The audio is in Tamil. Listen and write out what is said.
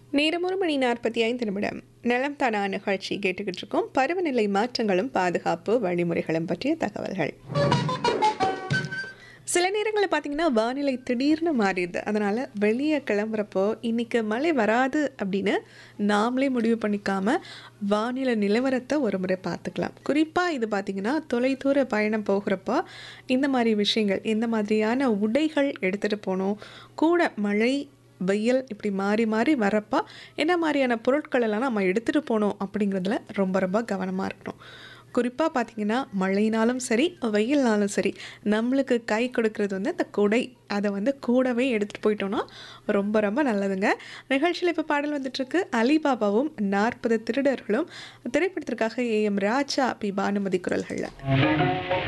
நேரம் ஒரு மணி நாற்பத்தி ஐந்து நிமிடம் நலம் தானா நிகழ்ச்சி கேட்டுக்கிட்டு இருக்கோம் பருவநிலை மாற்றங்களும் பாதுகாப்பு வழிமுறைகளும் பற்றிய தகவல்கள் சில நேரங்களில் பார்த்தீங்கன்னா வானிலை திடீர்னு மாறிடுது அதனால் வெளியே கிளம்புறப்போ இன்றைக்கி மழை வராது அப்படின்னு நாமளே முடிவு பண்ணிக்காம வானிலை நிலவரத்தை ஒரு முறை பார்த்துக்கலாம் குறிப்பாக இது பார்த்திங்கன்னா தொலைதூர பயணம் போகிறப்போ இந்த மாதிரி விஷயங்கள் இந்த மாதிரியான உடைகள் எடுத்துகிட்டு போகணும் கூட மழை வெயில் இப்படி மாறி மாறி வரப்போ என்ன மாதிரியான பொருட்கள் எல்லாம் நம்ம எடுத்துகிட்டு போகணும் அப்படிங்கிறதுல ரொம்ப ரொம்ப கவனமாக இருக்கணும் குறிப்பாக பார்த்தீங்கன்னா மழைனாலும் சரி வெயில்னாலும் சரி நம்மளுக்கு கை கொடுக்கறது வந்து அந்த குடை அதை வந்து கூடவே எடுத்துகிட்டு போயிட்டோம்னா ரொம்ப ரொம்ப நல்லதுங்க நிகழ்ச்சியில் இப்போ பாடல் வந்துட்டுருக்கு அலிபாபாவும் நாற்பது திருடர்களும் திரைப்படத்திற்காக A M Raja P Bhanumathi குரல்களில்